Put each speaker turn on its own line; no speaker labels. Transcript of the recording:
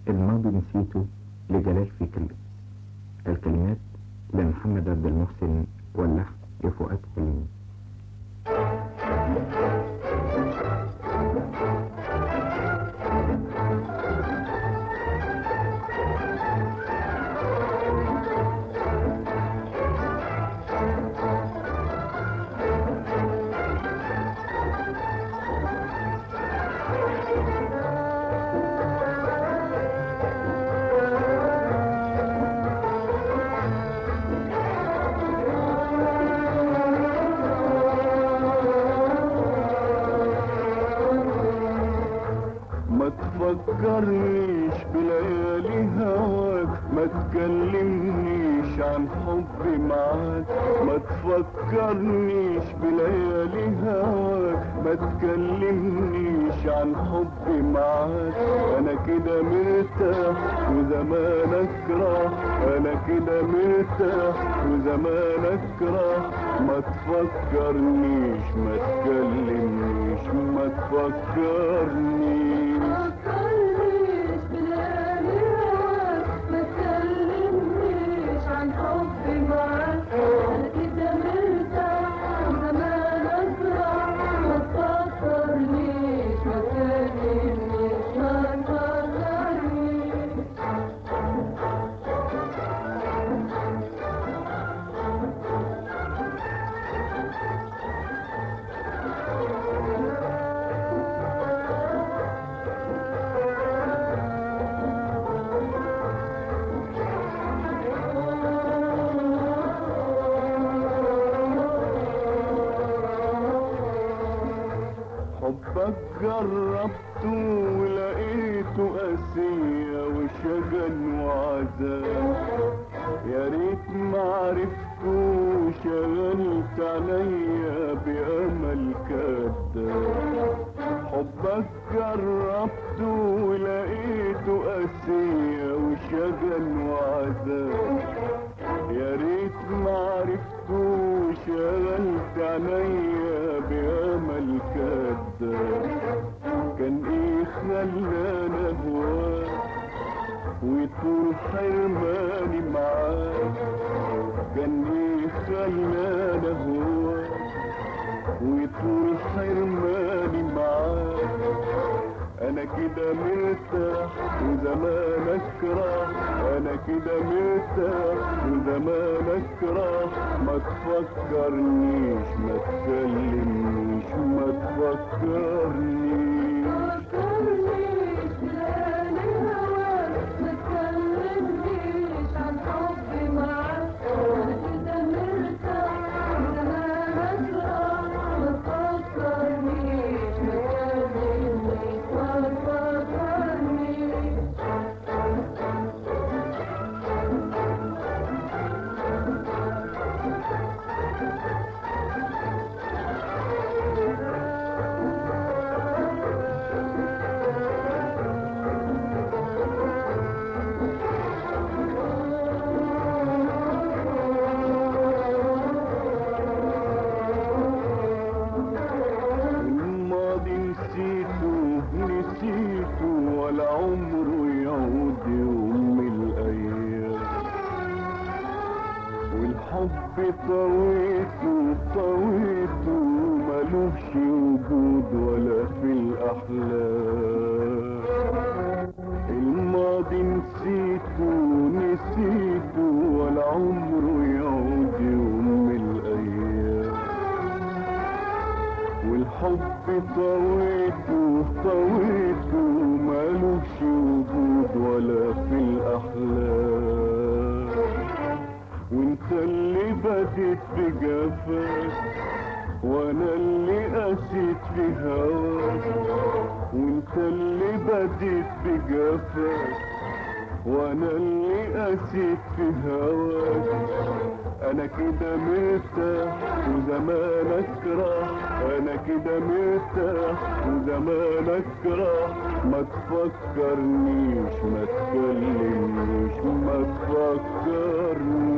الماضي نسيته لجلال فكري الكلمات لمحمد عبد المحسن واللحن لفؤاد حلمي
ما تفكرنيش بليالي هواك ما تكلمنيش عن حبي معاك ما تفكرنيش بليالي هواك ما تكلمنيش عن حبي معاك انا كده مرتاح وزمانك راح انا كده مرتاح وزمانك راح ما تفكرنيش ما تكلمنيش ما تفكرنيش
تفكرنيش بليالي هواك ما تكلمنيش عن حبي معاك انا كده مرتاح وزمانك راح ما تفكرنيش ما تكلمنيش ما تفكرنيش
حبك جربته ولقيته قاسية وشجن وعذاب يا ريت ما عرفته وشغلت عليا بأمل كذاب حبك جربته ولقيته قاسية وشجن وعذاب يا ريت ما عرفته وشغلت عليا بأمل كذاب كان ايه خلاني اهواك وطول حرماني معاك كان ايه خلاني اهواك وطول حرماني معاك انا كده مرتاح وزمانك راح انا كده مرتاح وزمانك راح ما تفكرنيش ما تكلمنيش ما تفكرنيش
تفكرنيش بليالي هواك ما تكلمنيش عن حبي معاك انا كده مرتاح وزمانك راح ما تفكرنيش ما تكلمنيش ما تفكرنيش
الماضي نسيته نسيته ولا عمره يعود يوم من الايام والحب طويته طويته ملوش وجود ولا في الاحلام الماضي نسيته نسيته ولا عمره يعود يوم من الايام والحب طويته طويته مالوش وجود ولا في الأحلام وانت اللي بديت بجفاك وانا اللي قسيت في هواك وانت اللي بديت بجفاك وانا اللي قسيت في هواك انا كده مرتاح وزمانك راح انا كده مرتاح وزمانك راح ما تفكرنيش ما تكلمنيش ما تفكرنيش